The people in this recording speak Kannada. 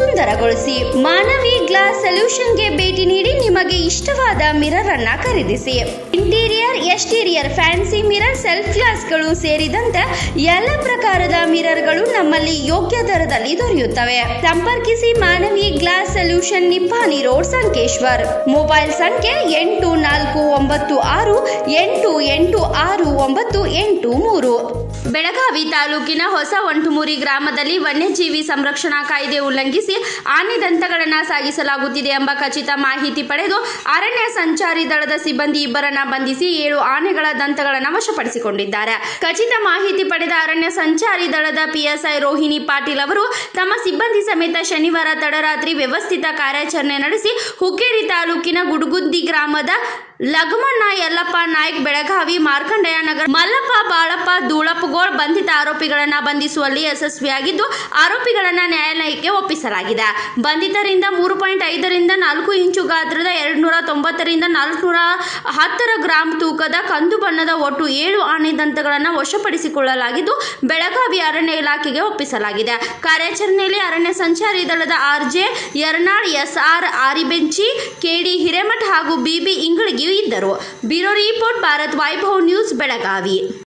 ಸುಂದರಗೊಳಿಸಿ ಮಾನವಿ ಗ್ಲಾಸ್ ಸೊಲ್ಯೂಷನ್ಗೆ ಭೇಟಿ ನೀಡಿ ನಿಮಗೆ ಇಷ್ಟವಾದ ಮಿರರ್ ಅನ್ನ ಖರೀದಿಸಿ interior exterior fancy mirror self ಗ್ಲಾಸ್ಗಳು ಸೇರಿದಂತೆ ಎಲ್ಲ ಪ್ರಕಾರದ ಮಿರರ್ಗಳು ನಮ್ಮಲ್ಲಿ ಯೋಗ್ಯ ದರದಲ್ಲಿ ದೊರೆಯುತ್ತವೆ ಸಂಪರ್ಕಿಸಿ Manavi glass solution Nippani road Sankeshwar mobile ಸಂಖ್ಯೆ ಎಂಟು ನಾಲ್ಕು ಒಂಬತ್ತು ಆರು ಎಂಟು ಎಂಟು ಆರು ಒಂಬತ್ತು ಎಂಟು ಮೂರು ಬೆಳಗಾವಿ ತಾಲೂಕಿನ ಹೊಸ ಒಂಟುಮೂರಿ ಗ್ರಾಮದಲ್ಲಿ ವನ್ಯಜೀವಿ ಸಂರಕ್ಷಣಾ ಕಾಯ್ದೆ ಉಲ್ಲಂಘಿಸಿ ಆನೆ ದಂತಗಳನ್ನು ಸಾಗಿಸಲಾಗುತ್ತಿದೆ ಎಂಬ ಖಚಿತ ಮಾಹಿತಿ ಪಡೆದು ಅರಣ್ಯ ಸಂಚಾರಿ ದಳದ ಸಿಬ್ಬಂದಿ ಇಬ್ಬರನ್ನ ಬಂಧಿಸಿ ಏಳು ಆನೆಗಳ ದಂತಗಳನ್ನು ವಶಪಡಿಸಿಕೊಂಡಿದ್ದಾರೆ ಖಚಿತ ಮಾಹಿತಿ ಪಡೆದ ಅರಣ್ಯ ಸಂಚಾರಿ ದಳದ ಪಿಎಸ್ಐ ರೋಹಿಣಿ ಪಾಟೀಲ್ ಅವರು ತಮ್ಮ ಸಿಬ್ಬಂದಿ ಸಮೇತ ಶನಿವಾರ ತಡರಾತ್ರಿ ವ್ಯವಸ್ಥಿತ ಕಾರ್ಯಾಚರಣೆ ನಡೆಸಿ ಹುಕ್ಕೇರಿ ತಾಲೂಕಿನ ಗುಡುಗುದ್ದಿ ಗ್ರಾಮದ ಲಗಮಣ್ಣ ಯಲ್ಲಪ್ಪ ನಾಯ್ಕ್ ಬೆಳಗಾವಿ ಮಾರ್ಕಂಡೇಯ ನಗರ ಮಲ್ಲಪ್ಪ ಬಾಳಪ್ಪ ಧೂಳಪ್ಪಗೋಳ್ ಬಂಧಿತ ಆರೋಪಿಗಳನ್ನ ಬಂಧಿಸುವಲ್ಲಿ ಯಶಸ್ವಿಯಾಗಿದ್ದು ಆರೋಪಿಗಳನ್ನ ನ್ಯಾಯಾಲಯಕ್ಕೆ ಒಪ್ಪಿಸಲಾಗಿದೆ ಬಂಧಿತರಿಂದ ಮೂರು ಪಾಯಿಂಟ್ ಐದರಿಂದ ನಾಲ್ಕು ಇಂಚು ಗಾತ್ರದ ಎರಡು ನೂರ ತೊಂಬತ್ತರಿಂದ ನಾಲ್ಕುನೂರ ಹತ್ತರ ಗ್ರಾಂ ತೂಕದ ಕಂದು ಬಣ್ಣದ ಒಟ್ಟು ಏಳು ಆನೆ ದಂತಗಳನ್ನು ವಶಪಡಿಸಿಕೊಳ್ಳಲಾಗಿದ್ದು ಬೆಳಗಾವಿ ಅರಣ್ಯ ಇಲಾಖೆಗೆ ಒಪ್ಪಿಸಲಾಗಿದೆ ಕಾರ್ಯಾಚರಣೆಯಲ್ಲಿ ಅರಣ್ಯ ಸಂಚಾರಿ ದಳದ RJ Yarnal SR Aribenchi KD Hiremath ಹಾಗೂ ಬಿಬಿ ಇಂಗಳಗಿ ಇದ್ದರು bureau report Bharat Vaibhav news Belagavi